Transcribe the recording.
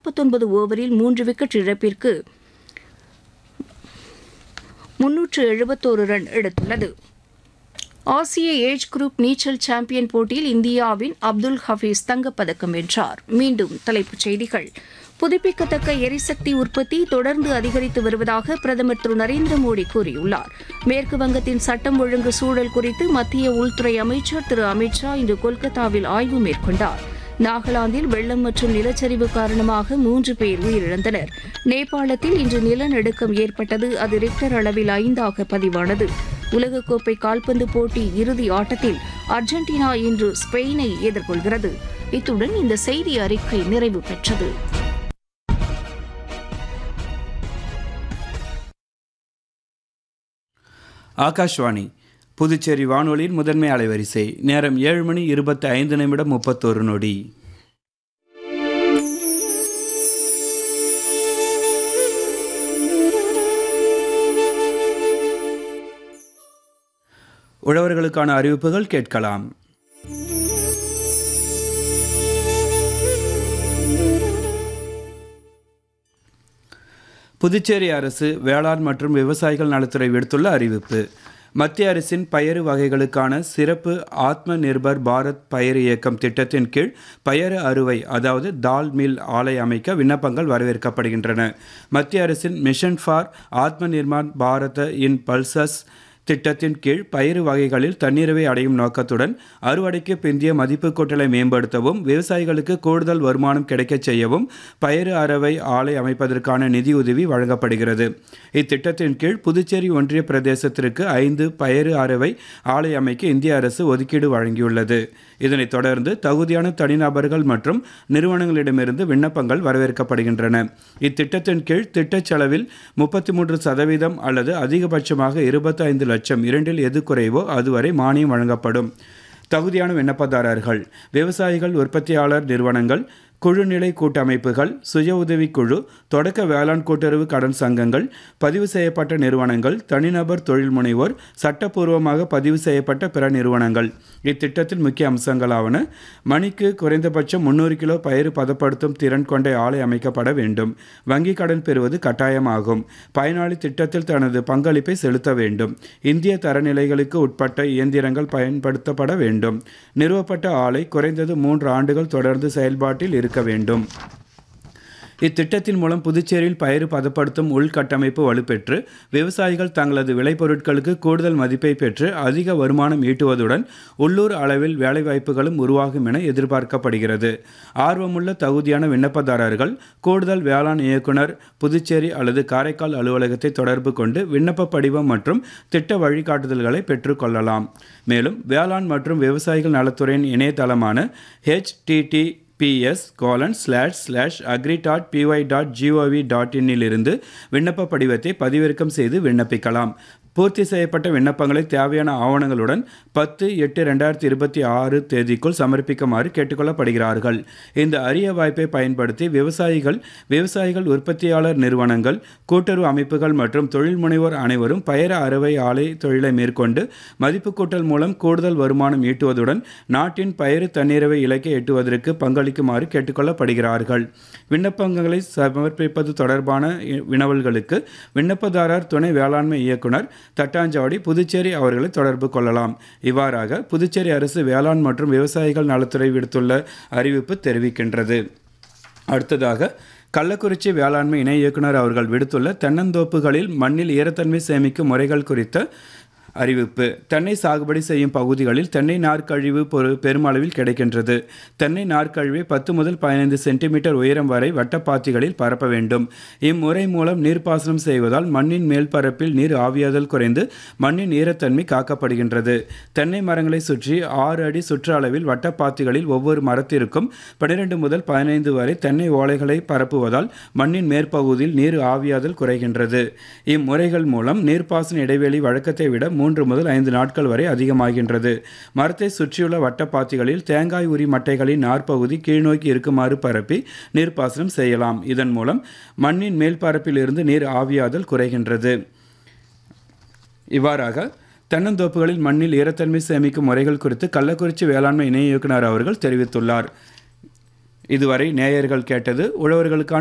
முப்பத்தொன்பது ஓவரில் மூன்று விக்கெட் இழப்பிற்கு முன்னூற்று எழுபத்தோரு ரன் எடுத்துள்ளது ஆசிய ஏஜ் குரூப் நீச்சல் சாம்பியன் போட்டியில் இந்தியாவின் அப்துல் ஹபீஸ் தங்கப்பதக்கம் வென்றார் மீண்டும் தலைப்புச் செய்திகள் புதுப்பிக்கத்தக்க எரிசக்தி உற்பத்தி தொடர்ந்து அதிகரித்து வருவதாக பிரதமர் திரு நரேந்திர மோடி கூறியுள்ளார் மேற்கு வங்கத்தின் சட்டம் ஒழுங்கு சூழல் குறித்து மத்திய உள்துறை அமைச்சர் திரு அமித்ஷா இன்று கொல்கத்தாவில் ஆய்வு மேற்கொண்டார் நாகாலாந்தில் வெள்ளம் மற்றும் நிலச்சரிவு காரணமாக மூன்று பேர் உயிரிழந்தனர் நேபாளத்தில் இன்று நிலநடுக்கம் ஏற்பட்டது அது ரிக்டர் அளவில் ஐந்தாக பதிவானது உலகக்கோப்பை கால்பந்து போட்டி இறுதி ஆட்டத்தில் அர்ஜென்டினா இன்று ஸ்பெயினை எதிர்கொள்கிறது இத்துடன் இந்த செய்தி அறிக்கை நிறைவு பெற்றது ஆகாஷ்வாணி புதுச்சேரி வானொலியின் முதன்மை அலைவரிசை நேரம் ஏழு மணி இருபத்தி ஐந்து நிமிடம் முப்பத்தோரு நொடி உழவர்களுக்கான அறிவிப்புகள் கேட்கலாம் புதுச்சேரி அரசு வேளாண் மற்றும் விவசாயிகள் நலத்துறை விடுத்துள்ள அறிவிப்பு மத்திய அரசின் பயறு வகைகளுக்கான சிறப்பு ஆத்ம நிர்பர் பாரத் பயறு இயக்கம் திட்டத்தின் கீழ் பயறு அறுவை அதாவது தால் மில் ஆலை அமைக்க விண்ணப்பங்கள் வரவேற்கப்படுகின்றன மத்திய அரசின் மிஷன் ஃபார் ஆத்ம நிர்மான் பாரத இன் பல்சஸ் திட்டத்தின் கீழ் பயிறு வகைகளில் தன்னிறைவை அடையும் நோக்கத்துடன் அறுவடைக்கு பிந்திய மதிப்பு கூட்டலை மேம்படுத்தவும் விவசாயிகளுக்கு கூடுதல் வருமானம் கிடைக்கச் செய்யவும் பயிறு அறவை ஆலை அமைப்பதற்கான நிதியுதவி வழங்கப்படுகிறது இத்திட்டத்தின் கீழ் புதுச்சேரி ஒன்றிய பிரதேசத்திற்கு ஐந்து பயிறு அறவை ஆலை அமைக்க இந்திய அரசு ஒதுக்கீடு வழங்கியுள்ளது இதனைத் தொடர்ந்து தகுதியான தனிநபர்கள் மற்றும் நிறுவனங்களிடமிருந்து விண்ணப்பங்கள் வரவேற்கப்படுகின்றன இத்திட்டத்தின் கீழ் திட்டச் செலவில் முப்பத்தி மூன்று சதவீதம் அல்லது அதிகபட்சமாக இருபத்தி ஐந்து லட்சம் இரண்டில் எது குறைவோ அதுவரை மானியம் வழங்கப்படும் தகுதியான விண்ணப்பதாரர்கள் விவசாயிகள் உற்பத்தியாளர் நிறுவனங்கள் குழுநிலை கூட்டமைப்புகள் சுய உதவிக்குழு தொடக்க வேளாண் கூட்டுறவு கடன் சங்கங்கள் பதிவு செய்யப்பட்ட நிறுவனங்கள் தனிநபர் தொழில் முனைவோர் சட்டப்பூர்வமாக பதிவு செய்யப்பட்ட பிற நிறுவனங்கள் இத்திட்டத்தின் முக்கிய அம்சங்களாவன மணிக்கு குறைந்தபட்சம் முன்னூறு கிலோ பயிர் பதப்படுத்தும் திறன் கொண்ட ஆலை அமைக்கப்பட வேண்டும் வங்கி கடன் பெறுவது கட்டாயமாகும் பயனாளி திட்டத்தில் தனது பங்களிப்பை செலுத்த வேண்டும் இந்திய தரநிலைகளுக்கு உட்பட்ட இயந்திரங்கள் பயன்படுத்தப்பட வேண்டும் நிறுவப்பட்ட ஆலை குறைந்தது மூன்று ஆண்டுகள் தொடர்ந்து செயல்பாட்டில் இருக்க வேண்டும் இத்திட்டத்தின் மூலம் புதுச்சேரியில் பயிர் பதப்படுத்தும் உள்கட்டமைப்பு வலுப்பெற்று விவசாயிகள் தங்களது விளைபொருட்களுக்கு கூடுதல் மதிப்பை பெற்று அதிக வருமானம் ஈட்டுவதுடன் உள்ளூர் அளவில் வேலைவாய்ப்புகளும் உருவாகும் என எதிர்பார்க்கப்படுகிறது ஆர்வமுள்ள தகுதியான விண்ணப்பதாரர்கள் கூடுதல் வேளாண் இயக்குனர் புதுச்சேரி அல்லது காரைக்கால் அலுவலகத்தை தொடர்பு கொண்டு விண்ணப்ப படிவம் மற்றும் திட்ட வழிகாட்டுதல்களை பெற்றுக்கொள்ளலாம் மேலும் வேளாண் மற்றும் விவசாயிகள் நலத்துறையின் இணையதளமான HTTPS colon slash slash agri dot PY dot GOV dot இன்னிலிருந்து விண்ணப்ப படிவத்தை பதிவிறக்கம் செய்து விண்ணப்பிக்கலாம் பூர்த்தி செய்யப்பட்ட விண்ணப்பங்களை தேவையான ஆவணங்களுடன் பத்து எட்டு ரெண்டாயிரத்தி இருபத்தி ஆறு தேதிக்குள் சமர்ப்பிக்குமாறு கேட்டுக்கொள்ளப்படுகிறார்கள் இந்த அரிய வாய்ப்பை பயன்படுத்தி விவசாயிகள் விவசாயிகள் உற்பத்தியாளர் நிறுவனங்கள் கூட்டுறவு அமைப்புகள் மற்றும் தொழில் முனைவோர் அனைவரும் பயர அறுவை ஆலை தொழிலை மேற்கொண்டு மதிப்பு கூட்டல் மூலம் கூடுதல் வருமானம் ஈட்டுவதுடன் நாட்டின் பயிறு தன்னிறைவை இலக்கை எட்டுவதற்கு பங்களிக்குமாறு கேட்டுக்கொள்ளப்படுகிறார்கள் விண்ணப்பங்களை சமர்ப்பிப்பது தொடர்பான வினவல்களுக்கு விண்ணப்பதாரர் துணை வேளாண்மை இயக்குனர் தட்டாஞ்சாவடி புதுச்சேரி அவர்களை தொடர்பு கொள்ளலாம் இவ்வாறாக புதுச்சேரி அரசு வேளாண் மற்றும் விவசாயிகள் நலத்துறை விடுத்துள்ள அறிவிப்பு தெரிவிக்கின்றது அடுத்ததாக கள்ளக்குறிச்சி வேளாண்மை இணை இயக்குனர் அவர்கள் விடுத்துள்ள தென்னந்தோப்புகளில் மண்ணில் ஈரத்தன்மை சேமிக்கும் முறைகள் குறித்த அறிவிப்பு தென்னை சாகுபடி செய்யும் பகுதிகளில் தென்னை நார்க்கழிவு பொரு பெருமளவில் கிடைக்கின்றது தென்னை நார்க்கழிவை பத்து முதல் பதினைந்து சென்டிமீட்டர் உயரம் வரை வட்டப்பாத்திகளில் பரப்ப வேண்டும் இம்முறை மூலம் நீர்ப்பாசனம் செய்வதால் மண்ணின் மேல் பரப்பில் நீர் ஆவியாதல் குறைந்து மண்ணின் ஈரத்தன்மை காக்கப்படுகின்றது தென்னை மரங்களை சுற்றி ஆறு அடி சுற்றளவில் வட்டப்பாத்திகளில் ஒவ்வொரு மரத்திற்கும் பன்னிரெண்டு முதல் பதினைந்து வரை தென்னை ஓலைகளை பரப்புவதால் மண்ணின் மேற்பகுதியில் நீர் ஆவியாதல் குறைகின்றது இம்முறைகள் மூலம் நீர்ப்பாசன இடைவெளி வழக்கத்தை விட மூன்று முதல் ஐந்து நாட்கள் வரை அதிகமாகின்றது மரத்தை சுற்றியுள்ள வட்டப்பாத்திகளில் தேங்காய் உரி மட்டைகளின் நார்ப்பகுதி கீழ்நோக்கி இருக்குமாறு பரப்பி நீர்ப்பாசனம் செய்யலாம் இதன் மூலம் மண்ணின் மேல் பரப்பில் இருந்து நீர் ஆவியாதல் குறைகின்றது இவ்வாறாக தென்னந்தோப்புகளில் மண்ணில் ஈரத்தன்மை சேமிக்கும் முறைகள் குறித்து கள்ளக்குறிச்சி வேளாண்மை இணை இயக்குனர் அவர்கள் தெரிவித்துள்ளார் இதுவரை நேயர்கள் கேட்டது உழவர்களுக்கான